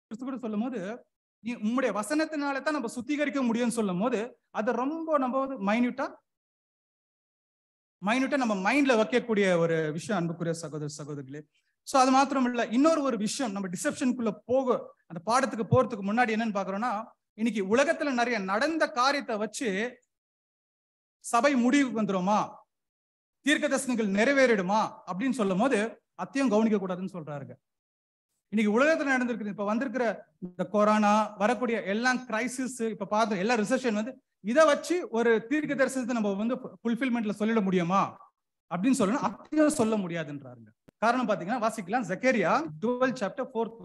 கிறிஸ்து கூட சொல்லும் போது நீ உம்முடைய வசனத்தினால தான் நம்ம சுத்திகரிக்க முடியும்னு சொல்லும் போது அதை ரொம்ப நம்ம வந்து மைன்யூட்டா மைன்யூட்டா நம்ம மைண்ட்ல வைக்கக்கூடிய ஒரு விஷயம் அன்புக்குரிய சகோதர சகோதரிகளே சோ அது மாத்திரம் இல்ல இன்னொரு ஒரு விஷயம் நம்ம டிசெப்ஷனுக்குள்ள போக அந்த பாடத்துக்கு போறதுக்கு முன்னாடி என்னன்னு பாக்குறோம்னா இன்னைக்கு உலகத்துல நிறைய நடந்த காரியத்தை வச்சு சபை முடிவுக்கு வந்துருமா தீர்க்க தரிசனங்கள் நிறைவேறிடுமா அப்படின்னு சொல்லும் போது அத்தையும் கவனிக்க கூடாதுன்னு சொல்றாருங்க இன்னைக்கு உலகத்துல நடந்திருக்குது இப்ப வந்திருக்கிற இந்த கொரோனா வரக்கூடிய எல்லா கிரைசிஸ் இப்ப பார்த்து எல்லா ரிசெஷன் வந்து இதை வச்சு ஒரு தீர்க்க தரிசனத்தை நம்ம வந்து ஃபுல்ஃபில்மெண்ட்ல சொல்லிட முடியுமா அப்படின்னு சொல்லணும் அத்தையும் சொல்ல முடியாதுன்றாருங்க காரணம் பாத்தீங்கன்னா வாசிக்கலாம் Zechariah twelve chapter fourth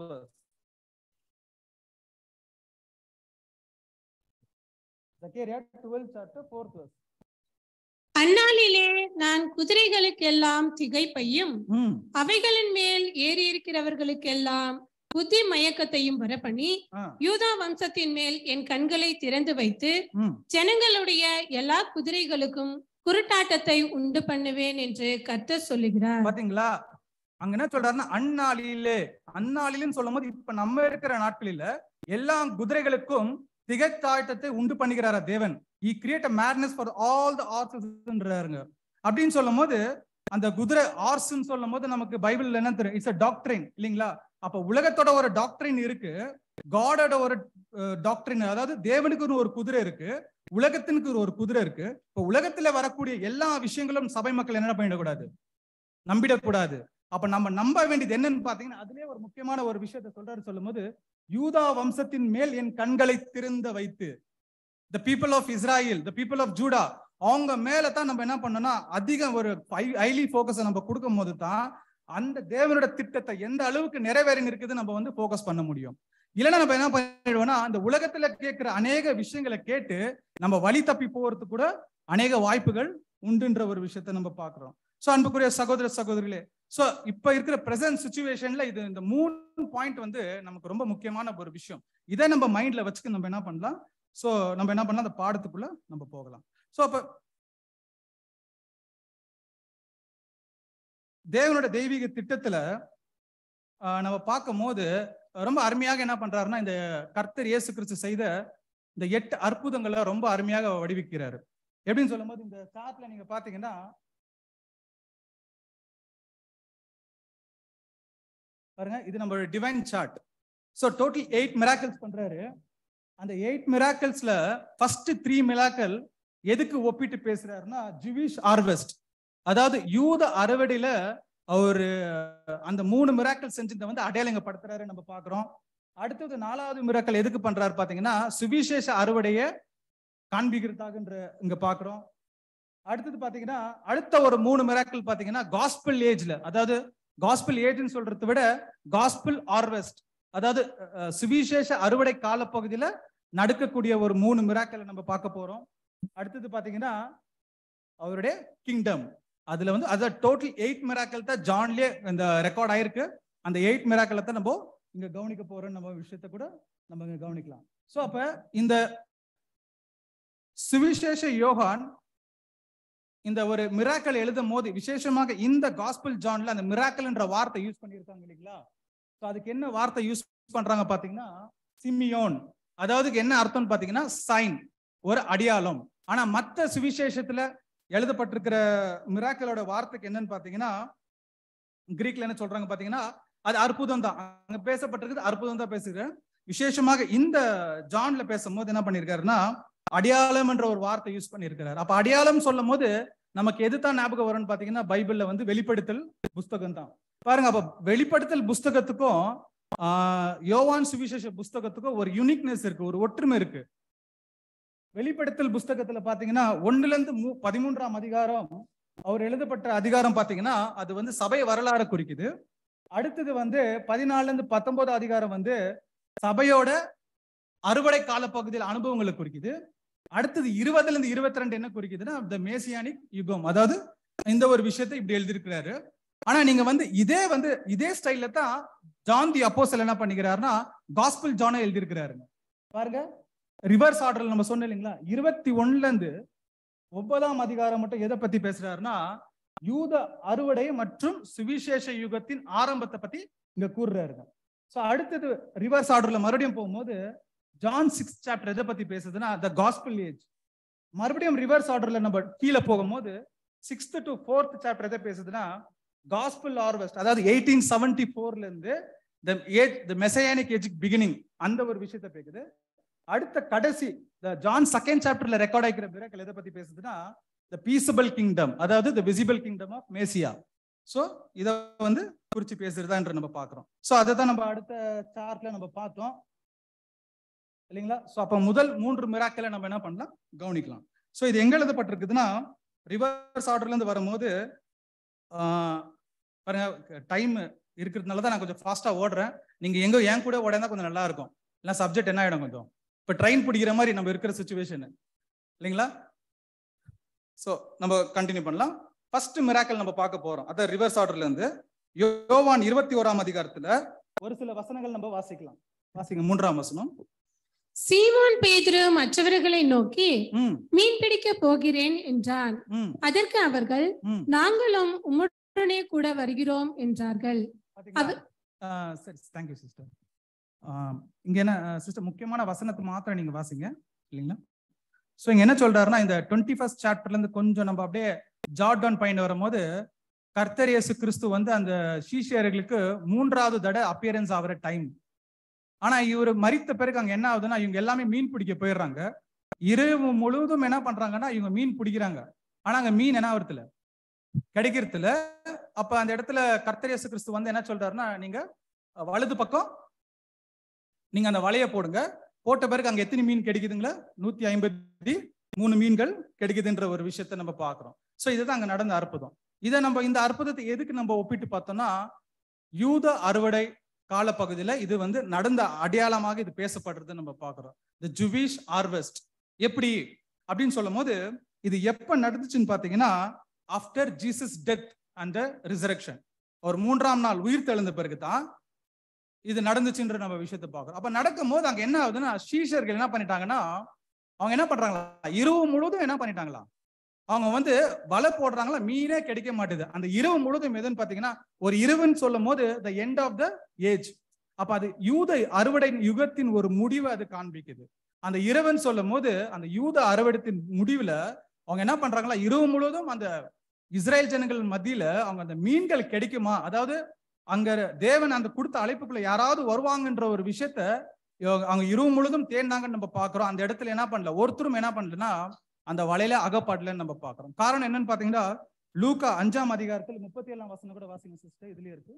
Zechariah twelve chapter fourth அந்நாளிலே நான் குதிரைகளுக்கெல்லாம் திகைப்பையும் ம் அவைகளின் மேல் ஏறி இருக்கிறவர்களுக்கெல்லாம் புத்தி மயக்கத்தையும் வரப்பண்ணி ஆ, யூதா வம்சத்தின் மேல் என் கண்களை திறந்து வைத்து ம் ஜனங்களுடைய எல்லா குதிரைகளுக்கும் குருட்டாட்டத்தை உண்டு பண்ணுவேன் என்று கர்த்தர் சொல்லுகிறார் பாத்தீங்களா அங்க என்ன சொல்றாருன்னா அந்நாளிலே அந்நாளிலும் சொல்லும் போது இப்ப நம்ம இருக்கிற நாட்களில எல்லா குதிரைகளுக்கும் திகைத்தாட்டத்தை உண்டு பண்ணுகிறாரா தேவன் he create a madness for all the ஆர்சஸ்ன்றாருங்க அப்படின்னு சொல்லும் போது அந்த குதிரை ஆர்ஸ்ன்னு சொல்லும் போது நமக்கு பைபிள்ல என்ன தெரியும் இட்ஸ் அ டாக்டரின் இல்லைங்களா அப்ப உலகத்தோட ஒரு டாக்டரின் இருக்கு காடோட ஒரு டாக்டரின் அதாவது தேவனுக்குன்னு ஒரு குதிரை இருக்கு உலகத்தினுக்கு ஒரு குதிரை இருக்கு இப்ப உலகத்துல வரக்கூடிய எல்லா விஷயங்களும் சபை மக்கள் என்ன பண்ணிடக்கூடாது நம்பிடக்கூடாது அப்ப நம்ம நம்ப வேண்டியது என்னன்னு பாத்தீங்கன்னா அதுலயே ஒரு முக்கியமான ஒரு விஷயத்த சொல்றாரு சொல்லும்போது யூதா வம்சத்தின் மேல் என் கண்களை திறந்த வைத்து the people of Israel the people of Judah அவங்க மேல தான் நம்ம என்ன பண்ணோம்னா அதிக ஒரு ஹைலி ஃபோக்கஸை நம்ம கொடுக்கும் போது தான் அந்த தேவனோட திட்டத்தை எந்த அளவுக்கு நிறைவேறி இருக்குது நம்ம வந்து ஃபோக்கஸ் பண்ண முடியும் இல்லைன்னா நம்ம என்ன பண்ணிடுவோம்னா அந்த உலகத்துல கேட்கிற அநேக விஷயங்களை கேட்டு நம்ம வழி தப்பி போறதுக்கு கூட அநேக வாய்ப்புகள் உண்டுன்ற ஒரு விஷயத்த நம்ம பாக்குறோம் சோ அன்புக்குரிய சகோதர சகோதரிகளே சோ இப்ப இருக்கிற பிரசன்ட் சுச்சுவேஷன்ல இது இந்த மூணு பாயிண்ட் வந்து நமக்கு ரொம்ப முக்கியமான ஒரு விஷயம் இதை நம்ம மைண்ட்ல வச்சுக்க நம்ம என்ன பண்ணலாம் சோ நம்ம என்ன பண்ணலாம் அந்த பாடத்துக்குள்ள நம்ம போகலாம் சோ அப்ப தேவனோட தெய்வீக திட்டத்துல ஆஹ், நம்ம பார்க்கும் போது ரொம்ப அருமையாக என்ன பண்றாருன்னா இந்த கர்த்தர் இயேசு கிறிஸ்து செய்த இந்த எட்டு அற்புதங்களை ரொம்ப அருமையாக வடிவிக்கிறாரு எப்படின்னு சொல்லும்போது இந்த சார்ட்ல நீங்க பாத்தீங்கன்னா பாருங்க இது நம்மளோட divine chart so total eight miracles பண்றாரு அந்த எயிட் மிராக்கிள்ஸ்ல ஃபர்ஸ்ட் த்ரீ மிராக்கிள் எதுக்கு ஒப்பிட்டு பேசுறாருன்னா ஜூவிஷ் ஹார்வெஸ்ட் அதாவது யூத அறுவடையில அவரு அந்த மூணு மிராக்கிள் செஞ்சதை வந்து அடையாளங்க படுத்துறாரு நம்ம பாக்குறோம் அடுத்தது நாலாவது மிராக்கள் எதுக்கு பண்றாரு பாத்தீங்கன்னா சுவிசேஷ அறுவடையை காண்பிக்கிறதாகன்ற இங்க பாக்குறோம் அடுத்தது பாத்தீங்கன்னா அடுத்த ஒரு மூணு மிராக்கள் பாத்தீங்கன்னா காஸ்பிள் ஏஜ்ல அதாவது காஸ்பிள் ஏஜ்னு சொல்றதை விட காஸ்பிள் ஹார்வெஸ்ட் அதாவது அஹ், சுவிசேஷ அறுவடை காலப்பகுதியில நடக்கக்கூடிய ஒரு மூணு மிராக்களை நம்ம பார்க்க போறோம் அடுத்தது பாத்தீங்கன்னா அவருடைய கிங்டம் அதுல வந்து அதாவது டோட்டல் எயிட் மிராக்கள் தான் ஜான்லயே இந்த ரெக்கார்ட் ஆயிருக்கு அந்த எயிட் மிராக்களை தான் நம்ம இங்க கவனிக்க போறோம் நம்ம விஷயத்த கூட நம்ம இங்க கவனிக்கலாம் சோ அப்ப இந்த சுவிசேஷ யோகான் இந்த ஒரு மிராக்கள் எழுதும் போது விசேஷமாக இந்த காஸ்பிள் ஜான்ல அந்த மிராக்கல்ன்ற வார்த்தை யூஸ் பண்ணியிருக்காங்க இல்லைங்களா ஸோ அதுக்கு என்ன வார்த்தை யூஸ் பண்றாங்க பாத்தீங்கன்னா சிமியோன் அதாவது என்ன அர்த்தம்னு பாத்தீங்கன்னா சைன் ஒரு அடையாளம் ஆனா மத்த சுவிசேஷத்துல எழுதப்பட்டிருக்கிற மிராக்களோட வார்த்தைக்கு என்னன்னு பாத்தீங்கன்னா கிரீக்ல என்ன சொல்றாங்க பாத்தீங்கன்னா அது அற்புதம் தான் அங்க பேசப்பட்டிருக்குது அற்புதம் தான் பேசுகிறேன் விசேஷமாக இந்த ஜான்ல பேசும்போது என்ன பண்ணிருக்காருன்னா அடையாளம் என்ற ஒரு வார்த்தை யூஸ் பண்ணியிருக்கிறார் அப்ப அடையாளம் சொல்லும் போது நமக்கு எது தான் ஞாபகம் வரும்னு பாத்தீங்கன்னா பைபிள்ல வந்து வெளிப்படுத்தல் புஸ்தகம் தான் பாருங்க அப்ப வெளிப்படுத்தல் புஸ்தகத்துக்கும் ஆஹ், யோவான் சுவிசேஷ புஸ்தகத்துக்கும் ஒரு யூனிக்னஸ் இருக்கு ஒரு ஒற்றுமை இருக்கு வெளிப்படுத்தல் புஸ்தகத்துல பாத்தீங்கன்னா ஒண்ணுல இருந்து மூ- பதிமூன்றாம் அதிகாரம் அவர் எழுதப்பட்ட அதிகாரம் பாத்தீங்கன்னா அது வந்து சபை வரலாறு குறிக்குது அடுத்தது வந்து பதினாலுல இருந்து பத்தொன்பது அதிகாரம் வந்து சபையோட அறுவடை காலப்பகுதியில் அனுபவங்களை குறிக்குது அடுத்தது இருபதுல இருந்து இருபத்தி ரெண்டு என்ன குறிக்குதுன்னா த மேசியானிக் யுகம் அதாவது இந்த ஒரு விஷயத்தை இப்படி எழுதியிருக்கிறாரு ஆனா நீங்க வந்து இதே வந்து இதே ஸ்டைல்ல தான் ஜான் தி அப்போஸ்தலன் என்ன பண்ணிக்கிறாருன்னா காஸ்பிள் ஜானை எழுதியிருக்கிறாருங்க பாருங்க ரிவர்ஸ் ஆர்டர் நம்ம சொன்னோம் இல்லைங்களா இருபத்தி ஒண்ணுல இருந்து ஒன்பதாம் அதிகாரம் மட்டும் எதை பத்தி பேசுறாருன்னா யூத அறுவடை மற்றும் சுவிசேஷ யுகத்தின் ஆரம்பத்தை பத்தி இங்க கூறுறாருங்க ஸோ அடுத்தது ரிவர்ஸ் ஆர்டர்ல மறுபடியும் போகும்போது ஜான் சிக்ஸ் சாப்டர் எதை பத்தி பேசுதுன்னா த காஸ்பிள் ஏஜ் மறுபடியும் ரிவர்ஸ் ஆர்டர்ல நம்ம கீழே போகும்போது சிக்ஸ்த் டு ஃபோர்த் சாப்டர் எதை பேசுதுன்னா காஸ்பிள் ஆர்வெஸ்ட் அதாவது எயிட்டீன் செவன்டி ஃபோர்ல இருந்து the age the messianic age beginning அந்த ஒரு விஷயத்த பேக்குது அடுத்த கடைசி த ஜான் செகண்ட் சாப்டர்ல ரெக்கார்ட் ஆகிக்கிற பிறகு எதை பத்தி பேசுதுன்னா த பீசபிள் கிங்டம் அதாவது the visible kingdom of Messiah so இதை வந்து குறிச்சு பேசுறதான்ற நம்ம பார்க்குறோம் ஸோ அதை தான் நம்ம அடுத்த சார்ட்ல நம்ம பார்த்தோம் இல்லைங்களா ஸோ அப்போ முதல் மூன்று மிராக்களை நம்ம என்ன பண்ணலாம் கவனிக்கலாம் ஸோ இது எங்க எழுதப்பட்டிருக்குதுன்னா ரிவர்ஸ் ஆர்டர்ல இருந்து வரும்போது ஆஹ், பாருங்க டைம் இருக்கிறதுனால தான் நான் கொஞ்சம் ஃபாஸ்டா ஓடுறேன் நீங்க எங்க என் கூட ஓடினா கொஞ்சம் நல்லா இருக்கும் இல்லை சப்ஜெக்ட் என்ன ஆயிடும் கொஞ்சம் இப்போ ட்ரெயின் பிடிக்கிற மாதிரி நம்ம இருக்கிற சுச்சுவேஷன் இல்லைங்களா ஸோ நம்ம கண்டினியூ பண்ணலாம் ஃபர்ஸ்ட் மிராக்கல் நம்ம பார்க்க போறோம் அதான் ரிவர்ஸ் ஆர்டர்ல இருந்து யோவான் இருபத்தி ஓராம் அதிகாரத்துல ஒரு சில வசனங்கள் நம்ம வாசிக்கலாம் வாசிங்க மூன்றாம் வசனம் சீமோன் பேதுரு மற்றவர்களை நோக்கி ம் மீன் பிடிக்க போகிறேன் என்றான் ம் அதற்கு அவர்கள் ம் நாங்களும் உம்முடனே கூட வருகிறோம் என்றார்கள் பாத்தீங்களா? ஆ, சரி தேங்க்யூ சிஸ்டர் இங்க என்ன சிஸ்டர் முக்கியமான வசனத்தை மாத்திரம் நீங்க வாசிங்க இல்லைங்களா ஸோ இங்க என்ன சொல்றாருன்னா இந்த டுவெண்ட்டி ஃபர்ஸ்ட் சாப்டர்ல இருந்து கொஞ்சம் நம்ம அப்படியே ஜாட் டவுன் பாயிண்ட் வரும்போது கர்த்தர் இயேசு கிறிஸ்து வந்து அந்த சீஷியர்களுக்கு மூன்றாவது தடவை அப்பியரன்ஸ் ஆகிற டைம் ஆனா இவர் மரித்த பிறகு அங்க என்ன ஆகுதுன்னா இவங்க எல்லாமே மீன் பிடிக்க போயிடுறாங்க இரவு முழுவதும் என்ன பண்றாங்கன்னா இவங்க மீன் பிடிக்கிறாங்க ஆனா அங்க மீன் என்ன ஆகுறதுல கிடைக்கிறதுல அப்ப அந்த இடத்துல கர்த்தர் இயேசு கிறிஸ்து வந்து என்ன சொல்றாருன்னா நீங்க வலது பக்கம் நீங்க அந்த வலைய போடுங்க போட்ட பிறகு அங்க எத்தனை மீன் கிடைக்குதுங்களா நூத்தி ஐம்பத்தி மூணு மீன்கள் கிடைக்குதுன்ற ஒரு விஷயத்த நம்ம பாக்குறோம் சோ இதுதான் அங்க நடந்த அற்புதம் இதை நம்ம இந்த அற்புதத்தை எதுக்கு நம்ம ஒப்பிட்டு பார்த்தோம்னா யூத அறுவடை காலப்பகுதியில இது வந்து நடந்த அடையாளமாக இது பேசப்படுறது நம்ம பாக்குறோம் த ஜுவிஷ் ஹார்வெஸ்ட் எப்படி அப்படின்னு சொல்லும் போது இது எப்ப நடந்துச்சுன்னு பாத்தீங்கன்னா after Jesus death and resurrection ஒரு மூன்றாம் நாள் உயிர் தெழுந்த பிறகு தான் இது நடந்துச்சுன்ற நம்ம விஷயத்தை பார்க்குறோம் அப்ப நடக்கும் போது அங்க என்ன ஆகுதுன்னா சீஷர்கள் என்ன பண்ணிட்டாங்கன்னா அவங்க என்ன பண்றாங்களா இரவு முழுவதும் என்ன பண்ணிட்டாங்களா அவங்க வந்து வலை போடுறாங்களா மீனே கிடைக்க மாட்டுது அந்த இரவு முழுவதும் எதுன்னு பாத்தீங்கன்னா ஒரு இரவுன்னு சொல்லும் போது the end of the age அப்ப அது யூத அறுவடை யுகத்தின் ஒரு முடிவை அது காண்பிக்குது அந்த இரவுன்னு சொல்லும் போது அந்த யூத அறுவடத்தின் முடிவுல அவங்க என்ன பண்றாங்களா இரவு முழுவதும் அந்த இஸ்ரேல் ஜனங்கள் மத்தியில அவங்க அந்த மீன்கள் கிடைக்குமா அதாவது அங்க தேவன் அந்த கொடுத்த அழைப்புக்குள்ள யாராவது வருவாங்கன்ற ஒரு விஷயத்த இவங்க- அவங்க இரவு முழுதும் தேடினாங்கன்னு நம்ம பாக்குறோம் அந்த இடத்துல என்ன பண்ணல ஒருத்தரும் என்ன பண்ணலன்னா அந்த வலையில அகப்படலன்னு நம்ம பாக்குறோம் காரணம் என்னன்னு பாத்தீங்கன்னா லூக்கா அஞ்சாம் அதிகாரத்தில் முப்பத்தி ஏழாம் வசனம் கூட வாசிங்க சிஸ்டர் இதுலயே இருக்கு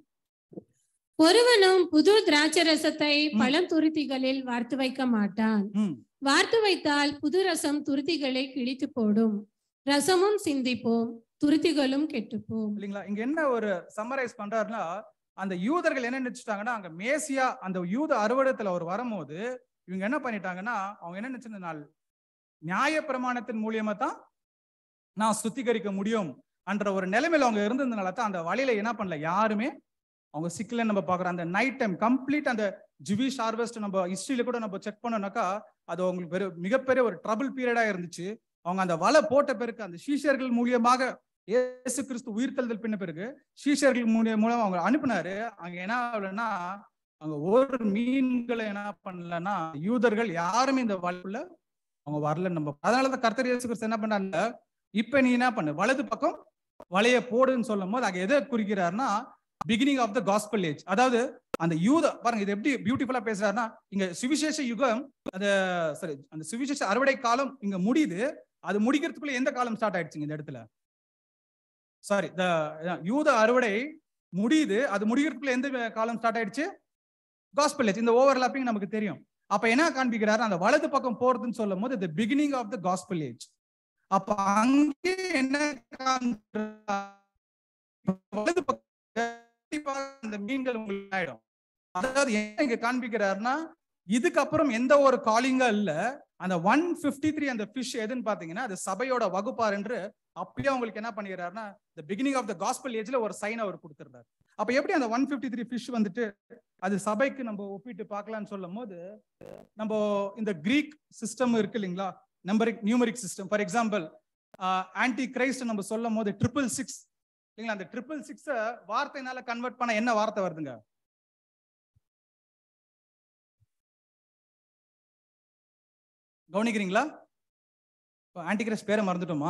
ஒருவனும் புது திராட்சரசத்தை பழம் துருத்திகளில் வார்த்து வைக்க மாட்டான் ம் வார்த்து வைத்தால் புது ரசம் துருத்திகளை கிழித்து போடும் ரசமும் சிந்திப்போம் துருத்திகளும் கெட்டுப்போம் இல்லைங்களா இங்க என்ன ஒரு சம்மரைஸ் பண்றாருன்னா அந்த யூதர்கள் என்ன நினைச்சிட்டாங்கன்னா அங்க மேசியா அந்த யூத அறுவடத்துல அவர் வரும்போது இவங்க என்ன பண்ணிட்டாங்கன்னா அவங்க என்ன நினைச்சிருந்த நாள் நியாய பிரமாணத்தின் மூலியமா தான் நான் சுத்திகரிக்க முடியும் என்ற ஒரு நிலைமையில அவங்க இருந்ததுனால தான் அந்த வழியில என்ன பண்ணல யாருமே அவங்க சிக்கல நம்ம பாக்குறோம் அந்த நைட் டைம் கம்ப்ளீட் அந்த ஜுவிஷ் ஹார்வெஸ்ட் நம்ம ஹிஸ்டரியில கூட நம்ம செக் பண்ணோம்னாக்கா அது அவங்களுக்கு பெரிய மிகப்பெரிய ஒரு ட்ரபிள் பீரியடா இருந்துச்சு அவங்க அந்த வலை போட்ட பிறகு அந்த சீஷர்கள் மூலியமாக இயேசு கிறிஸ்து உயிர்த்தெழுதல் பின்ன பிறகு சீஷர்கள் மூலியம் மூலம் அவங்க அனுப்புனாரு அங்க என்ன ஆகலன்னா அங்க ஒரு மீன்களை என்ன பண்ணலன்னா யூதர்கள் யாருமே இந்த வலைக்குள்ள அவங்க வரல நம்ம அதனாலதான் கர்த்தர் இயேசு கிறிஸ்து என்ன பண்ணாங்க இப்ப நீ என்ன பண்ணு வலது பக்கம் வலைய போடுன்னு சொல்லும் போது அங்க எதை குறிக்கிறாருன்னா beginning of the gospel age அதாவது அந்த யூத பாருங்க இது எப்படி பியூட்டிஃபுல்லா பேசுறாருன்னா இங்க சுவிசேஷ யுகம் அந்த சரி அந்த சுவிசேஷ அறுவடை காலம் இங்க முடியுது அது முடிக்கிறதுக்குள்ள எந்த காலம் ஸ்டார்ட் ஆயிடுச்சுங்க இந்த இடத்துல சாரி த யூத அறுவடை முடியுது அது முடிகிறதுக்குள்ள எந்த காலம் ஸ்டார்ட் ஆயிடுச்சு காஸ்பல் ஏஜ் இந்த ஓவர்லாப்பிங் நமக்கு தெரியும் அப்ப என்ன காண்பிக்கிறாரு அந்த வலது பக்கம் போறதுன்னு சொல்லும் போது the beginning of the gospel age அப்ப அங்கே என்ன காண்பிக்கிறார்? வலது பக்கம் கண்டிப்பாக அந்த மீன்கள் உங்களுக்கு ஆயிடும் அதாவது என்ன இங்க காண்பிக்கிறாருன்னா இதுக்கப்புறம் எந்த ஒரு காலிங்கா இல்ல அந்த ஒன் பிப்டி த்ரீ அந்த ஃபிஷ் எதுன்னு பாத்தீங்கன்னா அது சபையோட வகுப்பார் என்று அப்பயே அவங்களுக்கு என்ன பண்ணிக்கிறாருன்னா the பிகினிங் ஆஃப் த காஸ்பல் ஏஜ்ல ஒரு சைன் அவர் கொடுத்துருந்தாரு அப்ப எப்படி அந்த ஒன் பிப்டி த்ரீ ஃபிஷ் வந்துட்டு அது சபைக்கு நம்ம ஒப்பிட்டு பார்க்கலாம்னு சொல்லும் போது நம்ம இந்த கிரீக் சிஸ்டம் இருக்கு இல்லைங்களா numeric numeric system for example anti Christ நம்ம சொல்லும் போது ட்ரிபிள் சிக்ஸ் இல்லைங்களா அந்த ட்ரிபிள் சிக்ஸ வார்த்தைனால கன்வெர்ட் பண்ண என்ன வார்த்தை வருதுங்க கவனிக்கிறீங்களா ஆன்டிகிரஸ் பேரை மறந்துட்டோமா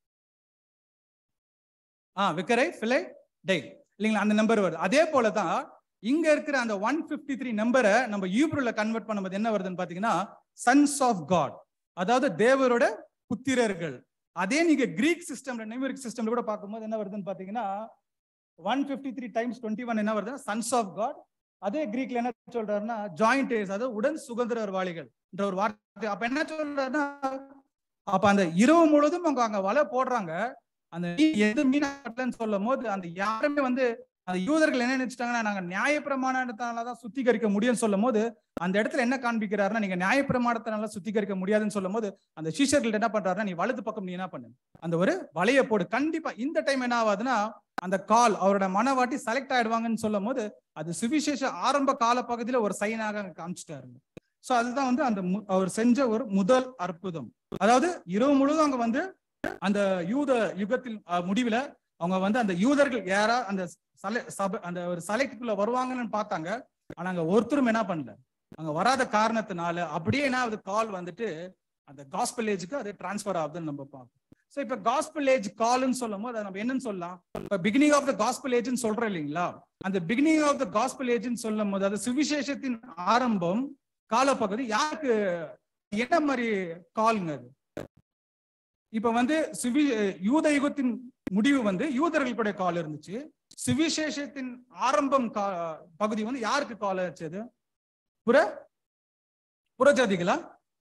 ஆ விக்கரை ஃபிலை டை இல்லைங்களா அந்த நம்பர் வருது அதே போல தான் இங்க இருக்கிற அந்த ஒன் பிப்டி த்ரீ நம்பரை நம்ம யூப்ரோல கன்வெர்ட் பண்ணும்போது என்ன வருதுன்னு பாத்தீங்கன்னா சன்ஸ் ஆஃப் காட் அதாவது தேவரோட புத்திரர்கள் அதே நீங்க கிரீக் சிஸ்டம்ல நியூமரிக் சிஸ்டம்ல கூட பார்க்கும்போது என்ன வருதுன்னு பாத்தீங்கன்னா one fifty three times twenty one என்ன வருதுன்னா சன்ஸ் ஆஃப் காட் அதே கிரீக்ல என்ன சொல்றாருன்னா ஜாயிண்ட் அதாவது உடன் சுதந்திரவாளிகள் என்ற ஒரு வார்த்தை அப்ப என்ன சொல்றாருன்னா அப்ப அந்த இரவு முழுவதும் அவங்க அங்க வலை போடுறாங்க அந்த மீன் எது மீன் ஆட்டலன்னு சொல்லும் போது அந்த யாருமே வந்து அந்த யூதர்கள் என்ன நினைச்சிட்டாங்கன்னா நாங்க நியாயப்பிரமாணத்தாலதான் சுத்திகரிக்க முடியும்னு சொல்லும் போது அந்த இடத்துல என்ன காண்பிக்கிறாருன்னா நீங்க நியாயப்பிரமாணத்தினால சுத்திகரிக்க முடியாதுன்னு சொல்லும் போது அந்த சீஷர்கள் என்ன பண்றாருன்னா நீ வலது பக்கம் நீ என்ன பண்ணு அந்த ஒரு வலைய போடு கண்டிப்பா இந்த டைம் என்ன ஆகாதுன்னா அந்த கால் அவரோட மனவாட்டி செலக்ட் ஆயிடுவாங்கன்னு சொல்லும் போது அது சுவிசேஷ ஆரம்ப கால பகுதியில ஒரு சைனாக அங்க காமிச்சிட்டாரு சோ அதுதான் வந்து அந்த மு- அவர் செஞ்ச ஒரு முதல் அற்புதம் அதாவது இரவு முழுவதும் அவங்க வந்து அந்த யூத யுகத்தில் அஹ், முடிவுல அவங்க வந்து அந்த யூதர்கள் யாரா அந்த சலை- சபை அந்த ஒரு செலக்டுக்குள்ள வருவாங்கன்னு பார்த்தாங்க ஆனா அங்க ஒருத்தரும் என்ன பண்ணல அங்க வராத காரணத்தினால அப்படியே என்ன ஆகுது கால் வந்துட்டு அந்த காஸ்பல் ஏஜுக்கு அது டிரான்ஸ்ஃபர் ஆகுதுன்னு நம்ம பார்ப்போம் சோ இப்ப காஸ்பல் ஏஜ் கால்னு சொல்லும் போது அதை நம்ம என்னன்னு சொல்லலாம் இப்ப பிகினிங் ஆஃப் த காஸ்பல் ஏஜ்னு சொல்றோம் இல்லைங்களா அந்த பிகினிங் ஆஃப் த காஸ்பல் ஏஜ்னு சொல்லும் போது அது சுவிசேஷத்தின் ஆரம்பம் காலப்பகுதி யாருக்கு என்ன மாதிரி கால்ங்க அது இப்ப வந்து சுவி யூத யுகத்தின் முடிவு வந்து யூதர்களுடைய கால் இருந்துச்சு சுவிசேஷத்தின் ஆரம்பம் கா- பகுதி வந்து யாருக்கு கால் ஆச்சது புற புறஜாதிகளா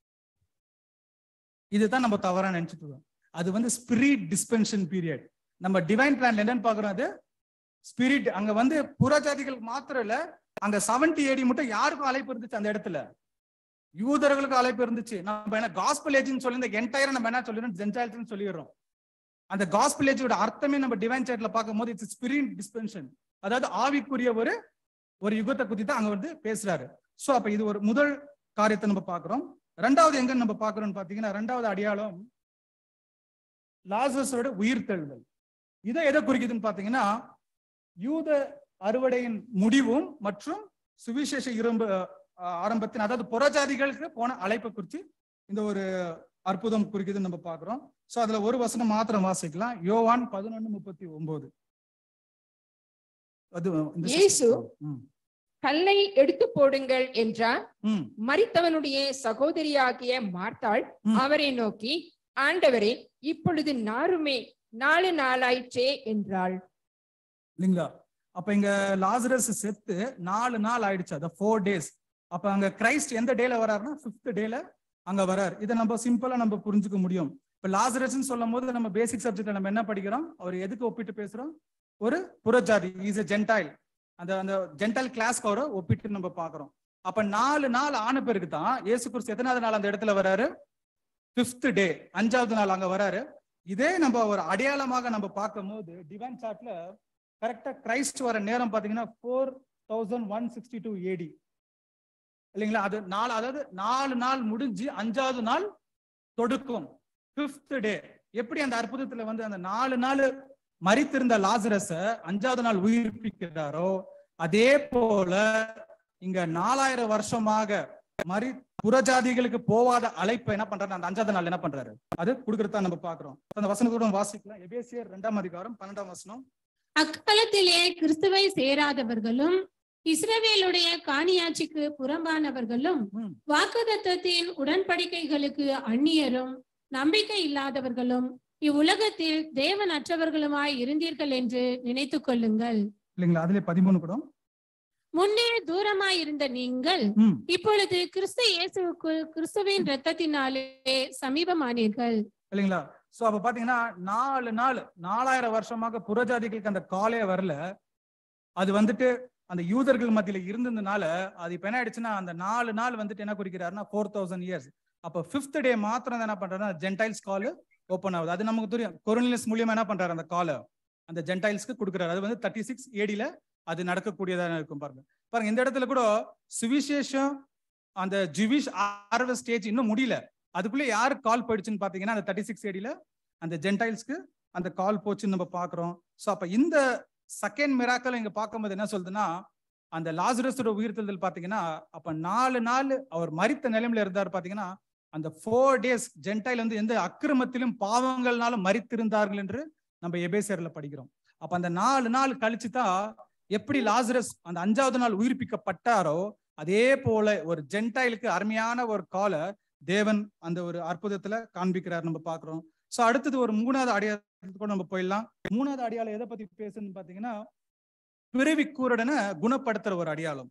இதுதான் நம்ம தவறா நினைச்சிட்டு இருக்கோம் அது வந்து ஸ்பிரிட் டிஸ்பென்ஷன் பீரியட் நம்ம டிவைன் பிளான்ல என்னன்னு பாக்குறோம் அது ஸ்பிரிட் அங்க வந்து புறஜாதிகள் மாத்திரம் இல்ல அங்க செவன்டி ஏடி மட்டும் யாருக்கும் அழைப்பு இருந்துச்சு அந்த இடத்துல யூதர்களுக்கு அழைப்பு இருந்துச்சு நம்ம என்ன காஸ்பல் ஏஜ்னு சொல்லி இந்த என்டையரா நம்ம என்ன சொல்லிடுறோம் ஜென்டைல்ஸ்னு சொல்லிடுறோம் அந்த காஸ்பல் ஏஜோட அர்த்தமே நம்ம டிவைன் சேட்ல பார்க்கும்போது இட்ஸ் ஸ்பிரிட் டிஸ்பென்ஷன் அதாவது ஆவிக்குரிய ஒரு ஒரு யுகத்தை குத்தி தான் அங்க வந்து பேசுறாரு சோ அப்ப இது ஒரு முதல் காரியத்தை நம்ம பார்க்கிறோம் ரெண்டாவது எங்க நம்ம பார்க்கிறோம்னு பாத்தீங்கன்னா ரெண்டாவது அடையாளம் லாசஸோட உயிர்த்தெழுதல் இதை எதை குறிக்குதுன்னு பாத்தீங்கன்னா யூத அறுவடையின் முடிவும் மற்றும் சுவிசேஷ இரும்பு அஹ், ஆரம்பத்தின் அதாவது புறஜாதிகளுக்கு போன அழைப்பை குறித்து இந்த ஒரு அற்புதம் குறிக்குதுன்னு நம்ம பார்க்கிறோம் சோ அதுல ஒரு வசனம் மாத்திரம் வாசிக்கலாம் யோவான் பதினொன்னு முப்பத்தி ஒன்பது அது இந்த இயேசு ம், கல்லை எடுத்து போடுங்கள் என்றார் ம், மரித்தவனுடைய சகோதரியாகிய மார்த்தாள் ம். அவரை நோக்கி ஆண்டவரே இப்பொழுது நாருமே நாலு நாளாயிற்றே என்றாள் இல்லைங்களா அப்ப இங்க லாசரஸ் செத்து நாலு நாள் ஆயிடுச்சு அது ஃபோர் டேஸ் அப்ப அங்க கிரைஸ்ட் எந்த டேல வராருன்னா ஃபிஃப்த் டேல அங்க வரார் இதை நம்ம சிம்பிளா நம்ம புரிஞ்சுக்க முடியும் இப்ப லாசரஸ்ன்னு சொல்லும் போது நம்ம பேசிக் சப்ஜெக்ட்ல நம்ம என்ன படிக்கிறோம் அவர் எதுக்கு ஒப்பிட்டு பேசுறோம் ஒரு புறஜாதி இஸ் எ ஜென்டைல் அந்த அந்த ஜென்டைல் கிளாஸ்க்கு அவரை ஒப்பிட்டு நம்ம பாக்குறோம் அப்ப நாலு நாள் ஆன பிறகு தான் இயேசு கிறிஸ்து எத்தனாவது நாள் அந்த இடத்துல வராரு ஃபிஃப்த் டே அஞ்சாவது நாள் அங்க வராரு இதே நம்ம ஒரு அடையாளமாக நம்ம பார்க்கும்போது டிவைன் சார்ட்ல கரெக்டா கிரைஸ்ட் வர நேரம் பாத்தீங்கன்னா four thousand one sixty two AD இல்லைங்களா அது நாலு அதாவது நாலு நாள் முடிஞ்சு அஞ்சாவது நாள் தொடுக்கும் ஃபிஃப்த் டே எப்படி அந்த அற்புதத்துல வந்து அந்த நாலு நாள் மரித்திருந்த லாசரஸ அஞ்சாவது நாள் உயிர்ப்பிக்கிறாரோ அதே போல இங்க நாலாயிரம் வருஷமாக மரி புறஜாதிகளுக்கு போவாத அழைப்பை என்ன பண்றாரு அந்த அஞ்சாவது நாள் என்ன பண்றாரு அது கொடுக்கறதா நம்ம பாக்குறோம் அந்த வசனத்தோட வாசிக்கலாம் எபேசியர் ரெண்டாம் அதிகாரம் பன்னெண்டாம் வசனம் அக்காலத்திலே கிறிஸ்துவை சேராதவர்களும் இஸ்ரவேலுடைய காணியாட்சிக்கு புறம்பானவர்களும் ம். வாக்குதத்தத்தின் உடன்படிக்கைகளுக்கு அந்நியரும் நம்பிக்கை இல்லாதவர்களும் இவ்வுலகத்தில் தேவன் அற்றவர்களுமாய் இருந்தீர்கள் என்று நினைத்துக் கொள்ளுங்கள் இல்லைங்களா அதுல பதிமூணு கூட முன்னே தூரமாய் இருந்த நீங்கள் ம் இப்பொழுது கிறிஸ்து இயேசுவுக்குள் கிறிஸ்துவின் இரத்தத்தினாலே சமீபமானீர்கள் இல்லைங்களா சோ அப்ப பாத்தீங்கன்னா நாலு நாள் நாலாயிரம் வருஷமாக புறஜாதிகளுக்கு அந்த காலே வரல அது வந்துட்டு அந்த யூதர்கள் மத்தியில இருந்ததுனால அது இப்ப என்ன ஆயிடுச்சுன்னா அந்த நாலு நாள் வந்துட்டு என்ன குறிக்கிறாருன்னா ஃபோர் தௌசண்ட் இயர்ஸ் அப்ப ஃபிஃப்த் டே மாத்திரம் தான் என்ன பண்றாருன்னா ஜென்டைல்ஸ் கால் ஓப்பன் ஆகுது அது நமக்கு தெரியும் கொரோனியஸ் மூலியமா என்ன பண்றாரு அந்த காலை அந்த ஜென்டைல்ஸ்க்கு கொடுக்குறாரு அது வந்து தேர்ட்டி சிக்ஸ் ஏடியில அது நடக்கக்கூடியதா இருக்கும் பாருங்க பாருங்க இந்த இடத்துல கூட சுவிசேஷம் அந்த ஜுவிஷ் ஆர்வ ஸ்டேஜ் இன்னும் முடியல அதுக்குள்ள யாரு கால் போயிடுச்சுன்னு பாத்தீங்கன்னா அந்த தேர்ட்டி சிக்ஸ் ஏடியில அந்த ஜென்டைல்ஸ்க்கு அந்த கால் போச்சுன்னு நம்ம பாக்குறோம் சோ அப்ப இந்த செகண்ட் மிராக்கல் இங்க பார்க்கும்போது என்ன சொல்லுதுன்னா அந்த லாசரஸோட உயிர்த்தெழுதல் பாத்தீங்கன்னா அப்ப நாலு நாள் அவர் மரித்த நிலைமையில இருந்தார் பாத்தீங்கன்னா அந்த ஃபோர் டேஸ் ஜென்டைல் வந்து எந்த அக்கிரமத்திலும் பாவங்கள்னாலும் மறித்திருந்தார்கள் என்று நம்ம எபேசியர்ல படிக்கிறோம் அப்ப அந்த நாலு நாள் கழிச்சு தான் எப்படி லாசரஸ் அந்த அஞ்சாவது நாள் உயிர்ப்பிக்கப்பட்டாரோ அதே போல ஒரு ஜென்டைலுக்கு அருமையான ஒரு காலை தேவன் அந்த ஒரு அற்புதத்துல காண்பிக்கிறார் நம்ம பாக்குறோம் சோ அடுத்தது ஒரு மூணாவது அடையாளத்துக்கு கூட நம்ம போயிடலாம் மூணாவது அடையாளம் எதை பத்தி பேசுன்னு பாத்தீங்கன்னா பிறவி கூரடனை குணப்படுத்துற ஒரு அடையாளம்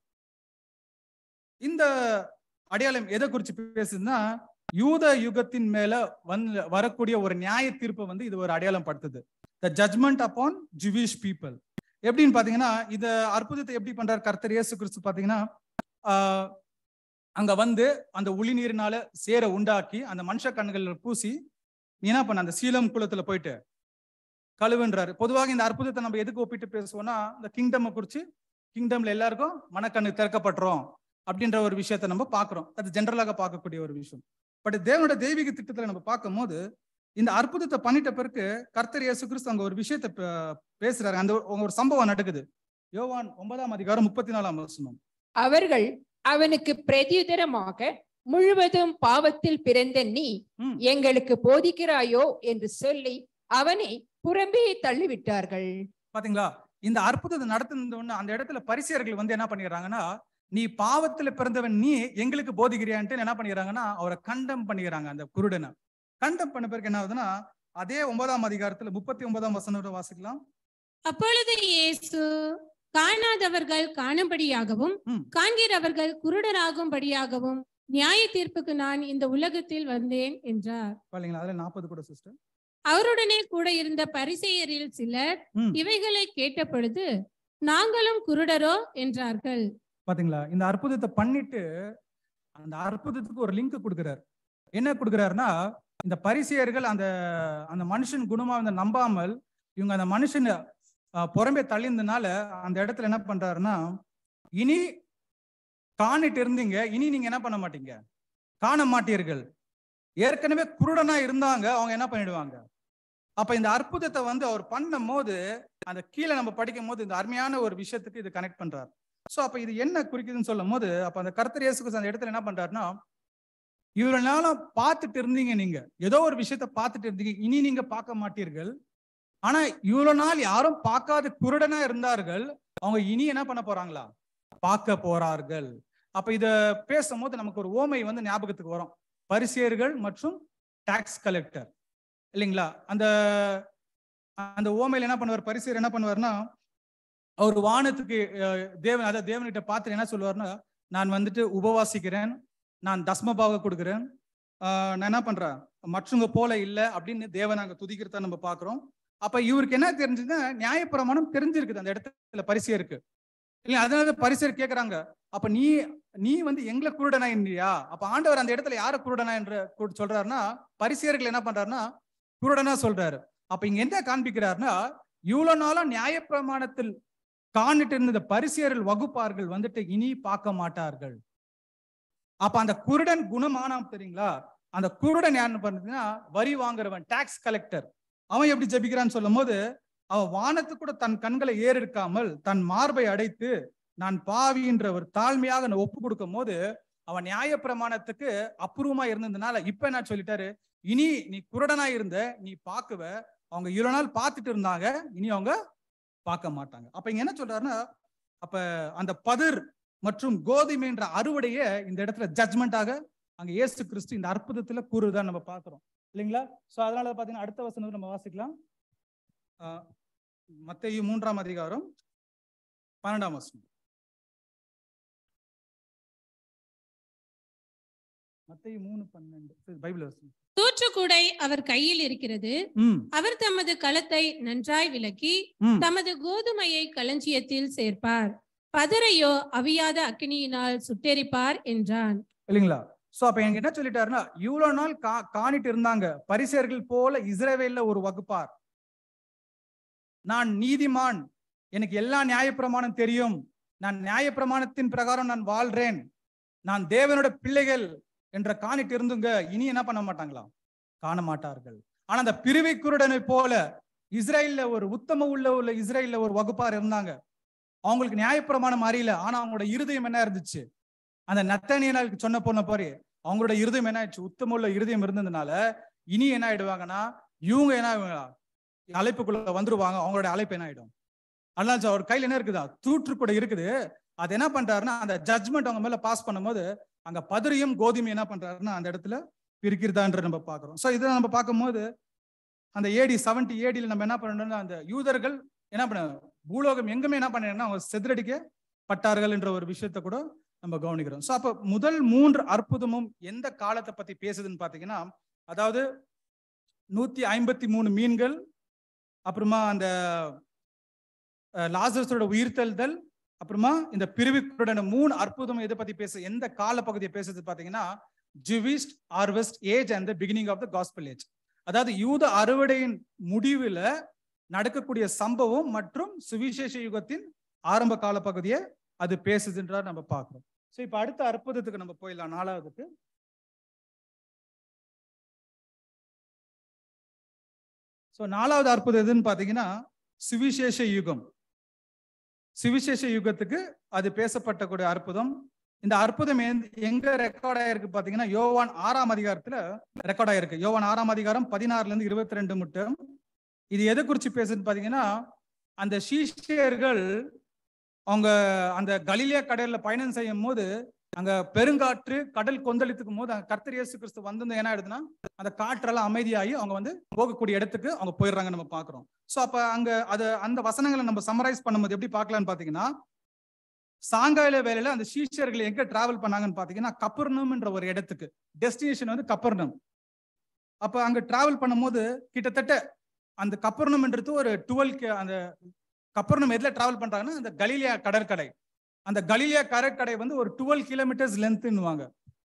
இந்த அடையாளம் எதை குறிச்சு பேசுதுன்னா யூத யுகத்தின் மேல வந்து வரக்கூடிய ஒரு நியாய தீர்ப்பை வந்து இது ஒரு அடையாளம் படுத்துது the judgment upon Jewish people எப்படின்னு பாத்தீங்கன்னா இந்த அற்புதத்தை எப்படி பண்றாரு கர்த்தர் இயேசு கிறிஸ்து பாத்தீங்கன்னா ஆஹ் அங்க வந்து அந்த உளி நீரினால சேர உண்டாக்கி அந்த மனுஷ கண்கள்ல பூசி நீ என்ன பண்ண அந்த சீலம் குளத்துல போயிட்டு கழுவுன்றாரு பொதுவாக இந்த அற்புதத்தை நம்ம எதுக்கு ஒப்பிட்டு பேசுவோம்னா இந்த கிங்டம் குறிச்சு கிங்டம்ல எல்லாருக்கும் மனக்கண்ணு திறக்கப்பட்டுரும் அப்படின்ற ஒரு விஷயத்த நம்ம பாக்குறோம் அது ஜென்ரலாக பார்க்கக்கூடிய ஒரு விஷயம் பட் தேவனோட தெய்வீக திட்டத்துல நம்ம பார்க்கும் போது இந்த அற்புதத்தை பண்ணிட்ட பிறகு கர்த்தர் இயேசு கிறிஸ்து அங்க ஒரு விஷயத்த பே- பேசுறாரு அந்த ஒரு- ஒரு சம்பவம் நடக்குது யோவான் ஒன்பதாம் அதிகாரம் முப்பத்தி நாலாம் வசனம் அவர்கள் அவனுக்கு பிரதியுதரமாக முழுவதும் பாவத்தில் பிறந்த நீ ம். எங்களுக்கு போதிக்கிறாயோ என்று சொல்லி அவனை புறம்பே தள்ளிவிட்டார்கள் பாத்தீங்களா இந்த அற்புதத்தை நடத்துன அந்த இடத்துல பரிசேயர்கள் வந்து என்ன பண்ணிடுறாங்கன்னா நீ பாவத்துல பிறந்தவன் நீ எங்களுக்கு போதிக்கிறியான்ட்டு என்ன பண்ணிடுறாங்கன்னா அவரை கண்டம் பண்ணிக்கிறாங்க அந்த குருடனை கண்டம் பண்ண பிறகு என்ன ஆகுதுன்னா அதே ஒன்பதாம் அதிகாரத்துல முப்பத்தி ஒன்பதாம் வசனத்தை வாசிக்கலாம் அப்பொழுது இயேசு காணாதவர்கள் காணும்படியாகவும் ம். காண்கிறவர்கள் குருடராகும்படியாகவும் நியாய தீர்ப்புக்கு நான் இந்த உலகத்தில் வந்தேன் என்றார் பாத்தீங்களா அதுல நாற்பது கூட சிஸ்டர் அவருடனே கூட இருந்த பரிசேயரில் சிலர் ம். இவைகளை கேட்ட பொழுது நாங்களும் குருடரோ என்றார்கள் பாத்தீங்களா இந்த அற்புதத்தை பண்ணிட்டு அந்த அற்புதத்துக்கு ஒரு லிங்க் கொடுக்கிறார் என்ன கொடுக்கிறாருன்னா இந்த பரிசேயர்கள் அந்த அந்த மனுஷன் குணமா வந்து நம்பாமல் இவங்க அந்த மனுஷன் புறம்பே தள்ளியிருந்தனால அந்த இடத்துல என்ன பண்றாருன்னா இனி காணிட்டு இருந்தீங்க இனி நீங்க என்ன பண்ண மாட்டீங்க காண மாட்டீர்கள் ஏற்கனவே குருடனா இருந்தாங்க அவங்க என்ன பண்ணிடுவாங்க அப்ப இந்த அற்புதத்தை வந்து அவர் பண்ணும் போது அந்த கீழே நம்ம படிக்கும் போது இந்த அருமையான ஒரு விஷயத்துக்கு இது கனெக்ட் பண்றாரு சோ அப்ப இது என்ன குறிக்குதுன்னு சொல்லும் போது அப்ப அந்த கர்த்தர் இயேசு கிறிஸ்து அந்த இடத்துல என்ன பண்றாருன்னா இவ்வளவு நாளும் பார்த்துட்டு இருந்தீங்க நீங்க ஏதோ ஒரு விஷயத்த பார்த்துட்டு இருந்தீங்க இனி நீங்க பார்க்க மாட்டீர்கள் ஆனா இவ்வளவு நாள் யாரும் பார்க்காத குருடனா இருந்தார்கள் அவங்க இனி என்ன பண்ண போறாங்களா பார்க்க போறார்கள் அப்ப இத பேசும்போது நமக்கு ஒரு ஓமை வந்து ஞாபகத்துக்கு வரும் பரிசேயர்கள் மற்றும் டாக்ஸ் கலெக்டர் இல்லைங்களா அந்த அந்த ஓமையில என்ன பண்ணுவார் பரிசேயர் என்ன பண்ணுவார்னா அவர் வானத்துக்கு அஹ், தேவன் அதாவது தேவன்கிட்ட பார்த்து என்ன சொல்லுவார்னா நான் வந்துட்டு உபவாசிக்கிறேன் நான் தஸ்மபாக கொடுக்குறேன் ஆஹ், நான் என்ன பண்றேன் மற்றவங்க போல இல்லை அப்படின்னு தேவன் அங்க துதிக்கிறத நம்ம பாக்குறோம் அப்ப இவருக்கு என்ன தெரிஞ்சதுன்னா நியாயப்பிரமாணம் தெரிஞ்சிருக்குது அந்த இடத்துல பரிசையருக்கு இல்லையா அதனால பரிசையர் கேக்குறாங்க அப்ப நீ நீ வந்து எங்களை குருடனா இல்லையா அப்ப ஆண்டவர் அந்த இடத்துல யார குருடனா என்று கு- சொல்றாருன்னா பரிசேயர்கள் என்ன பண்றாருன்னா குருடனா சொல்றாரு அப்ப இங்க என்ன காண்பிக்கிறாருன்னா இவ்வளவு நாளா நியாயப்பிரமாணத்தில் காணிட்டு இருந்த இந்த பரிசேயர்கள் வகுப்பார்கள் வந்துட்டு இனி பார்க்க மாட்டார்கள் அப்ப அந்த குருடன் குணமானாம் தெரியுங்களா அந்த குருடன் யாருன்னு பார்த்தீங்கன்னா வரி வாங்குறவன் டாக்ஸ் கலெக்டர் அவன் எப்படி ஜெபிக்கிறான்னு சொல்லும் போது அவன் வானத்து கூட தன் கண்களை ஏறெடுக்காமல் தன் மார்பை அடைத்து நான் பாவின்ற ஒரு தாழ்மையாக நான் ஒப்பு கொடுக்கும் போது அவன் நியாயப்பிரமாணத்துக்கு அப்புறமா இருந்ததுனால இப்ப என்ன சொல்லிட்டாரு இனி நீ குருடனா இருந்த நீ பார்க்குவ அவங்க இவ்வளவு நாள் பார்த்துட்டு இருந்தாங்க இனி அவங்க பார்க்க மாட்டாங்க அப்ப இங்க என்ன சொல்றாருன்னா அப்ப அந்த பதிர் மற்றும் கோதுமை என்ற அறுவடைய இந்த இடத்துல ஜட்மெண்டாக அங்க இயேசு கிறிஸ்து இந்த அற்புதத்துல கூறுதான் நம்ம பார்க்கிறோம் இல்லைங்களா சோ அதனால பாத்தீங்கன்னா அடுத்த வசனம் நம்ம வாசிக்கலாம் ஆஹ் மத்தேயு மூன்றாம் அதிகாரம் பன்னெண்டாம் வசனம் மத்தேயு மூணு பன்னெண்டு சரி, பைபிள் வசனம் தூற்றுக்கூடை அவர் கையில் இருக்கிறது ம் அவர் தமது களத்தை நன்றாய் விலக்கி ம் தமது கோதுமையை களஞ்சியத்தில் சேர்ப்பார் பதரையோ அவியாத அக்கினியினால் சுட்டெரிப்பார் என்றான் இல்லைங்களா சோ அப்ப எனக்கு என்ன சொல்லிட்டாருன்னா இவ்வளவு நாள் கா காணிட்டு இருந்தாங்க பரிசேர்கள் போல இஸ்ரவேல்ல ஒரு வகுப்பார் நான் நீதிமான் எனக்கு எல்லா நியாயப்பிரமாணம் தெரியும் நான் நியாயப்பிரமாணத்தின் பிரகாரம் நான் வாழ்றேன் நான் தேவனோட பிள்ளைகள் என்ற காணிட்டு இருந்துங்க இனி என்ன பண்ண மாட்டாங்களா காண மாட்டார்கள் ஆனா அந்த பிரிவை குருடனை போல இஸ்ரேல்ல ஒரு உத்தம உள்ள உள்ள இஸ்ரேல்ல ஒரு வகுப்பார் இருந்தாங்க அவங்களுக்கு நியாயப்பிரமாணம் அறியல ஆனா அவங்களோட இருதயம் என்ன இருந்துச்சு அந்த நத்தனியனுக்கு சொன்ன போன போறே அவங்களோட இருதயம் என்ன ஆயிடுச்சு உத்தமுள்ள இருதயம் இருந்ததுனால இனி என்ன ஆயிடுவாங்கன்னா இவங்க என்ன ஆயிடுவாங்க? அழைப்புக்குள்ள வந்துருவாங்க அவங்களோட அழைப்பு என்ன ஆயிடும் அதனால அவர் கையில என்ன இருக்குதா தூற்று கூட இருக்குது அது என்ன பண்றாருன்னா அந்த ஜட்மெண்ட் அவங்க மேல பாஸ் பண்ணும்போது அங்க பதறியும் கோதுமை என்ன பண்றாருன்னா அந்த இடத்துல பிரிக்கிறதான்ற நம்ம பாக்குறோம் சோ இதை நம்ம பார்க்கும்போது அந்த ஏடி செவன்டி ஏடியில் நம்ம என்ன பண்ணணும்னா அந்த யூதர்கள் என்ன பண்ண பூலோகம் எங்குமே என்ன பண்ணா அவங்க செதறடிக்க பட்டார்கள் என்ற ஒரு விஷயத்த கூட நம்ம கவனிக்கிறோம் சோ அப்ப முதல் மூன்று அற்புதமும் எந்த காலத்தை பத்தி பேசுதுன்னு பாத்தீங்கன்னா அதாவது நூத்தி ஐம்பத்தி மூணு மீன்கள் அப்புறமா அந்த அஹ், லாசரஸோட உயிர்த்தெழுதல் அப்புறமா இந்த பிரிவுக்குடன் மூணு அற்புதம் எதை பத்தி பேசு எந்த கால பகுதியை பேசுது பாத்தீங்கன்னா Jewish harvest age and the beginning of the gospel age அதாவது யூத அறுவடையின் முடிவுல நடக்கக்கூடிய சம்பவம் மற்றும் சுவிசேஷ யுகத்தின் ஆரம்ப கால பகுதியை அது பேசுதுன்றார் நம்ம பார்க்கிறோம் ஸோ இப்போ அடுத்த அற்புதத்துக்கு நம்ம போயிடலாம் நாலாவதுக்கு ஸோ நாலாவது அற்புதம் எதுன்னு பார்த்தீங்கன்னா சுவிசேஷ யுகம் சுவிசேஷ யுகத்துக்கு அது பேசப்பட்டக்கூடிய அற்புதம் இந்த அற்புதம் எந்த- எங்க ரெக்கார்ட் ஆயிருக்கு பாத்தீங்கன்னா யோவான் ஆறாம் அதிகாரத்துல ரெக்கார்ட் ஆயிருக்கு யோவான் ஆறாம் அதிகாரம் பதினாறுல இருந்து இருபத்தி ரெண்டு மட்டும் இது எதை குறிச்சு பேசுதுன்னு பாத்தீங்கன்னா அந்த சீஷியர்கள் அவங்க அந்த கலிலியா கடல்ல பயணம் செய்யும் போது அங்க பெருங்காற்று கடல் கொந்தளித்துக்கும் போது அங்க கர்த்தர் இயேசு கிறிஸ்து வந்து என்ன ஆயிடுதுன்னா அந்த காற்றெல்லாம் அமைதியாகி அவங்க வந்து போகக்கூடிய இடத்துக்கு அவங்க போயிடுறாங்க நம்ம பாக்குறோம் சோ அப்ப அங்க அது அந்த வசனங்களை நம்ம சம்மரைஸ் பண்ணும்போது எப்படி பார்க்கலாம்னு பாத்தீங்கன்னா சாயங்கால வேலையில அந்த சீஷர்கள் எங்க டிராவல் பண்ணாங்கன்னு பாத்தீங்கன்னா கப்பர்னம்ன்ற ஒரு இடத்துக்கு டெஸ்டினேஷன் வந்து கப்பர்னம் அப்ப அங்க டிராவல் பண்ணும்போது கிட்டத்தட்ட அந்த கப்பர்னம்ன்றது ஒரு டுவெல் அந்த கப்பர்னம் எதுல டிராவல் பண்றாங்கன்னா அந்த கலீலியா கடற்கரை அந்த கலீலியா கடற்கரை வந்து ஒரு டுவெல் கிலோமீட்டர்ஸ் லென்த்னுவாங்க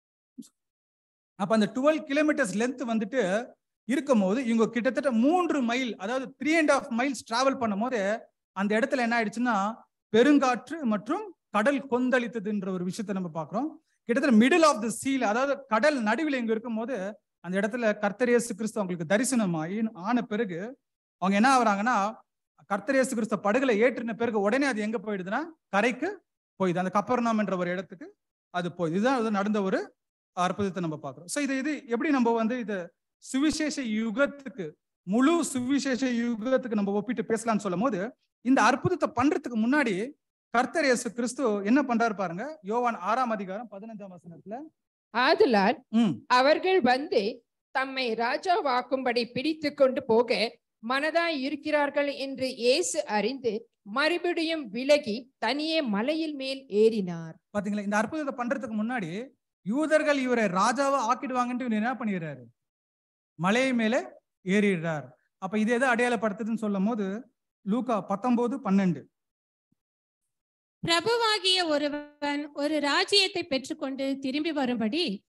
அப்ப அந்த டுவெல் கிலோமீட்டர்ஸ் லென்த் வந்துட்டு இருக்கும் போது இவங்க கிட்டத்தட்ட மூன்று மைல் அதாவது three and half miles travel பண்ணும்போது அந்த இடத்துல என்ன ஆயிடுச்சுன்னா பெருங்காற்று மற்றும் கடல் கொந்தளித்ததுன்ற ஒரு விஷயத்தை நம்ம பார்க்கிறோம் கிட்டத்தட்ட மிடில் ஆஃப் த சீல் அதாவது கடல் நடுவில் இங்க இருக்கும்போது அந்த இடத்துல கர்த்தர் இயேசு கிறிஸ்து அவங்களுக்கு தரிசனமாயி ஆன பிறகு அவங்க என்ன ஆகுறாங்கன்னா கர்த்தர் இயேசு கிறிஸ்து படகுல ஏற்றின பிறகு உடனே அது எங்க போயிடுதுன்னா கரைக்கு போயிடுது அந்த கப்பர்நாம் என்ற ஒரு இடத்துக்கு அது போயிடுது இதுதான் அது நடந்த ஒரு அற்புதத்தை நம்ம பார்க்கிறோம் ஸோ இது இது எப்படி நம்ம வந்து இது சுவிசேஷ யுகத்துக்கு முழு சுவிசேஷ யுகத்துக்கு நம்ம ஒப்பிட்டு பேசலாம்னு சொல்லும் போது இந்த அற்புதத்தை பண்றதுக்கு முன்னாடி கர்த்தர் இயேசு கிறிஸ்து என்ன பண்றாரு பாருங்க யோவான் ஆறாம் அதிகாரம் பதினஞ்சாம் வசனத்துல ஆதலால் ம் அவர்கள் வந்து தம்மை ராஜாவாக்கும்படி பிடித்து கொண்டு போக மனதாய் இருக்கிறார்கள் என்று இயேசு அறிந்து மறுபடியும் விலகி தனியே மலையில் மேல் ஏறினார் பாத்தீங்களா இந்த அற்புதத்தை பண்றதுக்கு முன்னாடி யூதர்கள் இவரை ராஜாவா ஆக்கிடுவாங்கன்ட்டு இவர் என்ன பண்ணிடுறாரு மலை மேல ஏறிடுறார் அப்ப இது எதை அடையாளப்படுத்துதுன்னு சொல்லும் போது லூக்கா பத்தொன்பது பன்னெண்டு பிரபுவாகிய ஒருவன் ஒரு ராஜ்யத்தை பெற்றுக்கொண்டு திரும்பி வரும்படி